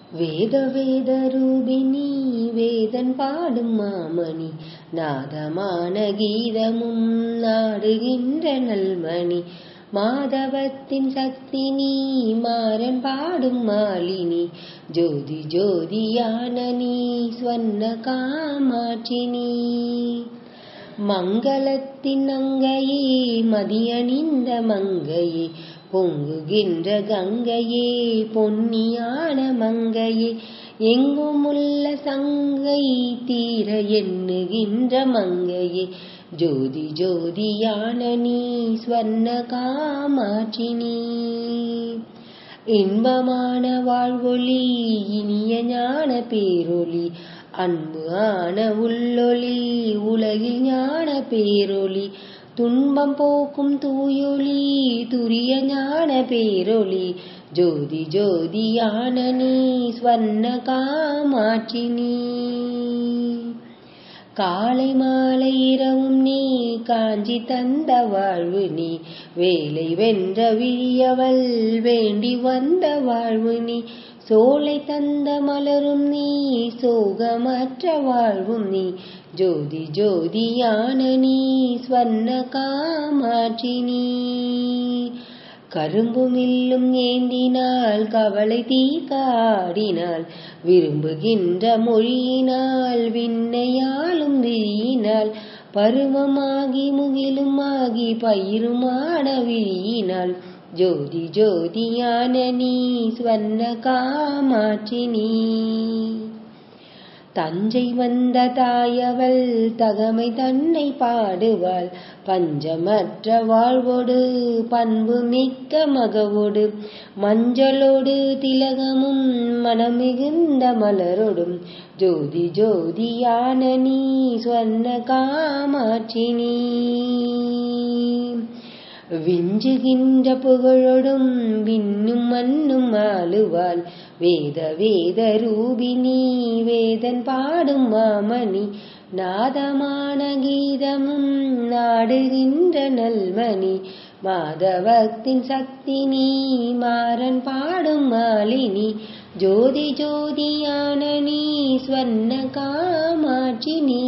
வேத வேத ரூபினி வேதன் பாடும் மாமணி நாதமான கீதமும் நாடுகின்ற நல்மணி மாதவத்தின் சக்தி நீ மாறன் பாடும் மாலினி ஜோதி ஜோதியான நீ ஸ்வர்ண காமாட்சினி மங்களத்தின் அங்கையே மதியணிந்த மங்கையே பொங்குகின்ற கங்கையே பொன்னியான மங்கையே எங்குமுள்ள சங்கை தீர எண்ணுகின்ற மங்கையே ஜோதி ஜோதியான நீ ஸ்வர்ண காமாட்சினி இன்பமான வாழ்வொளி இனிய ஞான பேரொளி அன்பு ஆன உள்ளொளி உலகில் ஞான பேரொளி துன்பம் போக்கும் தூயொளி துரிய ஞான பேரொளி ஜோதி ஜோதியான நீ ஸ்வர்ண காமாட்சினி காலை மாலை இரவும் நீ காஞ்சி தந்த வாழ்வு நீ வேலை வென்ற விழியவள் வேண்டி வந்த வாழ்வு நீ சோலை தந்த மலரும் நீ சோகமற்ற வாழ்வும் நீ ஜோதி ஜோதியான நீ ஸ்வர்ண காமாட்சினி கரும்பு மில்லும் ஏந்தினால் கவலை தீக்காடினால் விரும்புகின்ற மொழியினால் விண்ணையாலும் விழியினால் பருவமாகி முகிலுமாகி பயிருமான விழியினால் ஜோதி ஜோதியான நீ ஸ்வர்ண காமாட்சினி தஞ்சை வந்த தாயவள் தகமை தன்னை பாடுவாள் பஞ்சமற்ற வாழ்வோடு பண்பு மிக்க மகவோடு மஞ்சளோடு திலகமும் மனமிகுந்த மலரோடும் ஜோதி ஜோதியான நீ ஸ்வர்ண காமாட்சினி விஞ்சுகின்ற புகழொடும் விண்ணும் மண்ணும் ஆளுவாள் வேத வேத ரூபினி வேதன் பாடும் மாமணி நாதமான கீதமும் நாடுகின்ற நல்மணி மாதவத்தின் சக்தி நீ மாறன் பாடும் மாலினி ஜோதி ஜோதியான நீ ஸ்வர்ண காமாட்சினி